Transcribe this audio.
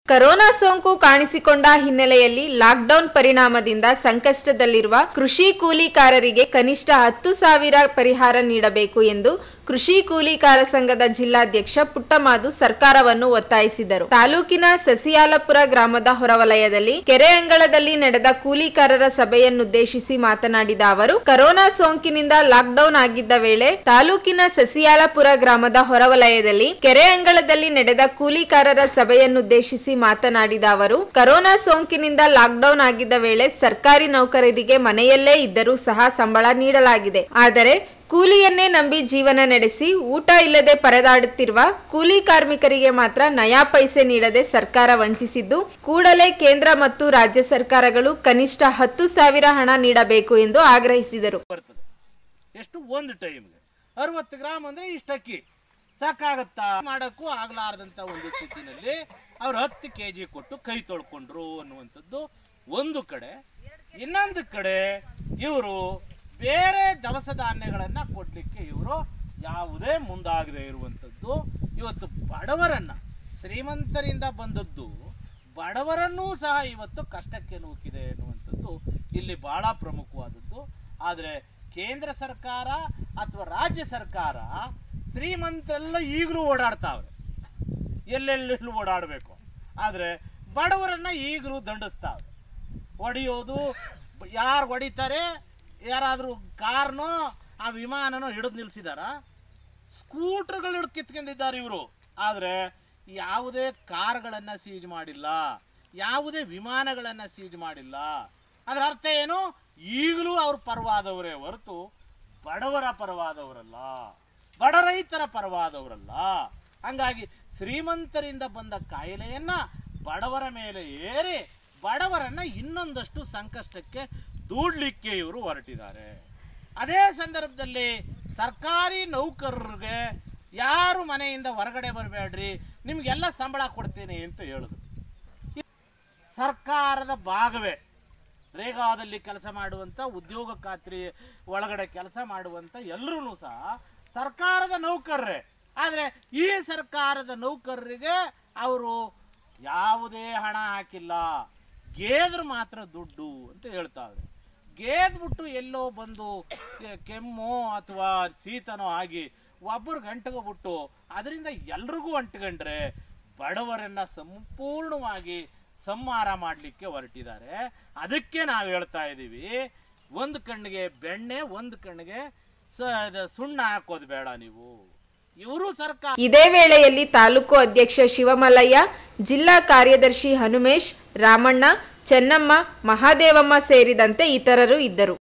corona ಸೋಂಕು ಕಾಣಿಸಿಕೊಂಡ ಹಿನ್ನೆಲೆಯಲ್ಲಿ ಲಾಕ್ಡೌನ್ ಪರಿಣಾಮದಿಂದ ಸಂಕಷ್ಟದಲ್ಲಿರುವ ಕೃಷಿ ಕೂಲಿಕಾರರಿಗೆ ಕನಿಷ್ಠ ಹತ್ತು ಸಾವಿರ ಪರಿಹಾರ ನೀಡಬೇಕು ಎಂದು ಕೃಷಿ ಕೂಲಿಕಾರ ಸಂಘದ ಜಿಲ್ಲಾಧ್ಯಕ್ಷ ಪುಟ್ಟಮಾದು ಸರ್ಕಾರವನ್ನು ಒತ್ತಾಯಿಸಿದರು ತಾಲೂಕಿನ ಸಸಿಯಾಲಪುರ ಗ್ರಾಮದ ಹೊರವಲಯದಲ್ಲಿ ಕೆರೆ ಅಂಗಳದಲ್ಲಿ ನಡೆದ ಕೂಲಿಕಾರರ ಸಭೆಯನ್ನುದ್ದೇಶಿಸಿ ಮಾತನಾಡಿದ ಅವರು ಕರೋನಾ ಸೋಂಕಿನಿಂದ ಲಾಕ್ಡೌನ್ ಆಗಿದ್ದ ವೇಳೆ ತಾಲೂಕಿನ ಸಸಿಯಾಲಪುರ ಗ್ರಾಮದ ಹೊರವಲಯದಲ್ಲಿ ಕೆರೆ ಅಂಗಳದಲ್ಲಿ ನಡೆದ ಕೂಲಿಕಾರರ ಸಭೆಯನ್ನುದ್ದೇಶಿಸಿ ಮಾತನಾಡಿದ ಅವರು ಕರೋನಾ ಸೋಂಕಿನಿಂದ ಲಾಕ್ಡೌನ್ ಆಗಿದ್ದ ವೇಳೆ ಸರ್ಕಾರಿ ನೌಕರರಿಗೆ ಮನೆಯಲ್ಲೇ ಇದ್ದರೂ ಸಹ ಸಂಬಳ ನೀಡಲಾಗಿದೆ ಆದರೆ ಕೂಲಿಯನ್ನೇ ನಂಬಿ ಜೀವನ ನಡೆಸಿ ಊಟ ಇಲ್ಲದೆ ಪರದಾಡುತ್ತಿರುವ ಕೂಲಿ ಕಾರ್ಮಿಕರಿಗೆ ಮಾತ್ರ ನಯಾ ಪೈಸೆ ನೀಡದೆ ಸರ್ಕಾರ ವಂಚಿಸಿದ್ದು ಕೂಡಲೇ ಕೇಂದ್ರ ಮತ್ತು ರಾಜ್ಯ ಸರ್ಕಾರಗಳು ಕನಿಷ್ಠ ಹತ್ತು ಸಾವಿರ ಹಣ ನೀಡಬೇಕು ಎಂದು ಆಗ್ರಹಿಸಿದರು ಬರ್ತದೆ ಎಷ್ಟು ಒಂದು ಟೈಮ್ಗೆ ಅರವತ್ತು ಗ್ರಾಮ್ ಅಂದ್ರೆ ಇಷ್ಟು ಅಕ್ಕಿ ಸಾಕಾಗತ್ತಾ ಮಾಡೋಕ್ಕೂ ಆಗ್ಲಾರ್ದಂಥ ಒಂದು ಸ್ಥಿತಿನಲ್ಲಿ ಅವ್ರು ಹತ್ತು ಕೆ ಜಿ ಕೊಟ್ಟು ಕೈ ತೊಳ್ಕೊಂಡ್ರು ಅನ್ನುವಂಥದ್ದು ಒಂದು ಕಡೆ ಇನ್ನೊಂದು ಕಡೆ ಇವರು ಬೇರೆ ದವಸ ಧಾನ್ಯಗಳನ್ನು ಕೊಡಲಿಕ್ಕೆ ಇವರು ಯಾವುದೇ ಮುಂದಾಗದೇ ಇರುವಂಥದ್ದು ಇವತ್ತು ಬಡವರನ್ನ ಶ್ರೀಮಂತರಿಂದ ಬಂದದ್ದು ಬಡವರನ್ನೂ ಸಹ ಇವತ್ತು ಕಷ್ಟಕ್ಕೆ ನೂಕಿದೆ ಎನ್ನುವಂಥದ್ದು ಇಲ್ಲಿ ಬಹಳ ಪ್ರಮುಖವಾದದ್ದು ಆದರೆ ಕೇಂದ್ರ ಸರ್ಕಾರ ಅಥವಾ ರಾಜ್ಯ ಸರ್ಕಾರ ಶ್ರೀಮಂತರೆಲ್ಲ ಈಗಲೂ ಓಡಾಡ್ತಾವ್ರೆ ಎಲ್ಲೆಲ್ಲೆಲ್ಲೂ ಓಡಾಡಬೇಕು ಆದರೆ ಬಡವರನ್ನ ಈಗಲೂ ದಂಡಿಸ್ತಾವ್ರೆ ಹೊಡೆಯೋದು ಯಾರು ಹೊಡಿತಾರೆ ಯಾರಾದರೂ ಕಾರ್ನೋ ಆ ವಿಮಾನನೋ ಹಿಡಿದು ನಿಲ್ಸಿದಾರ ಸ್ಕೂಟರ್ಗಳು ಹಿಡಿದು ಕಿತ್ಕೊಂಡಿದ್ದಾರೆ ಇವರು ಆದರೆ ಯಾವುದೇ ಕಾರ್ಗಳನ್ನು ಸೀಜ್ ಮಾಡಿಲ್ಲ ಯಾವುದೇ ವಿಮಾನಗಳನ್ನು ಸೀಜ್ ಮಾಡಿಲ್ಲ ಅದರ ಅರ್ಥ ಏನು ಈಗಲೂ ಅವ್ರ ಪರವಾದವರೇ ಹೊರತು ಬಡವರ ಪರವಾದವರಲ್ಲ ಬಡ ರೈತರ ಪರವಾದವರಲ್ಲ ಹಂಗಾಗಿ ಶ್ರೀಮಂತರಿಂದ ಬಂದ ಕಾಯಿಲೆಯನ್ನ ಬಡವರ ಮೇಲೆ ಏರಿ ಬಡವರನ್ನ ಇನ್ನೊಂದಷ್ಟು ಸಂಕಷ್ಟಕ್ಕೆ ದೂಡ್ಲಿಕ್ಕೆ ಇವರು ಹೊರಟಿದ್ದಾರೆ ಅದೇ ಸಂದರ್ಭದಲ್ಲಿ ಸರ್ಕಾರಿ ನೌಕರರಿಗೆ ಯಾರು ಮನೆಯಿಂದ ಹೊರಗಡೆ ಬರಬೇಡ್ರಿ ನಿಮ್ಗೆಲ್ಲ ಸಂಬಳ ಕೊಡ್ತೇನೆ ಅಂತ ಹೇಳಿದ್ರು ಸರ್ಕಾರದ ಭಾಗವೇ ರೇಗಾದಲ್ಲಿ ಕೆಲಸ ಮಾಡುವಂಥ ಉದ್ಯೋಗ ಖಾತ್ರಿ ಒಳಗಡೆ ಕೆಲಸ ಮಾಡುವಂಥ ಎಲ್ಲರೂ ಸಹ ಸರ್ಕಾರದ ನೌಕರರೇ ಆದರೆ ಈ ಸರ್ಕಾರದ ನೌಕರರಿಗೆ ಅವರು ಯಾವುದೇ ಹಣ ಹಾಕಿಲ್ಲ ಗೇದ್ರು ಮಾತ್ರ ದುಡ್ಡು ಅಂತ ಹೇಳ್ತಾವ್ರೆ ಗೇದ್ಬಿಟ್ಟು ಎಲ್ಲೋ ಬಂದು ಕೆ- ಕೆಮ್ಮು ಅಥವಾ ಶೀತನೋ ಆಗಿ ಒಬ್ಬರಿಗೆ ಅಂಟ್ಕೊಬಿಟ್ಟು ಅದರಿಂದ ಎಲ್ರಿಗೂ ಅಂಟ್ಕೊಂಡ್ರೆ ಬಡವರನ್ನ ಸಂಪೂರ್ಣವಾಗಿ ಸಂಹಾರ ಮಾಡಲಿಕ್ಕೆ ಹೊರಟಿದ್ದಾರೆ ಅದಕ್ಕೆ ನಾವು ಹೇಳ್ತಾ ಇದ್ದೀವಿ ಒಂದು ಕಣ್ಣಿಗೆ ಬೆಣ್ಣೆ ಒಂದು ಕಣ್ಣಿಗೆ ಸ ಇದು ಸುಣ್ಣ ಹಾಕೋದು ಬೇಡ ನೀವು ಇವರು ಸರ್ಕಾರ ಇದೇ ವೇಳೆಯಲ್ಲಿ ತಾಲೂಕು ಅಧ್ಯಕ್ಷ ಶಿವಮಲ್ಲಯ್ಯ ಜಿಲ್ಲಾ ಕಾರ್ಯದರ್ಶಿ ಹನುಮೇಶ್ ರಾಮಣ್ಣ ಚೆನ್ನಮ್ಮ ಮಹಾದೇವಮ್ಮ ಸೇರಿದಂತೆ ಇತರರು ಇದ್ದರು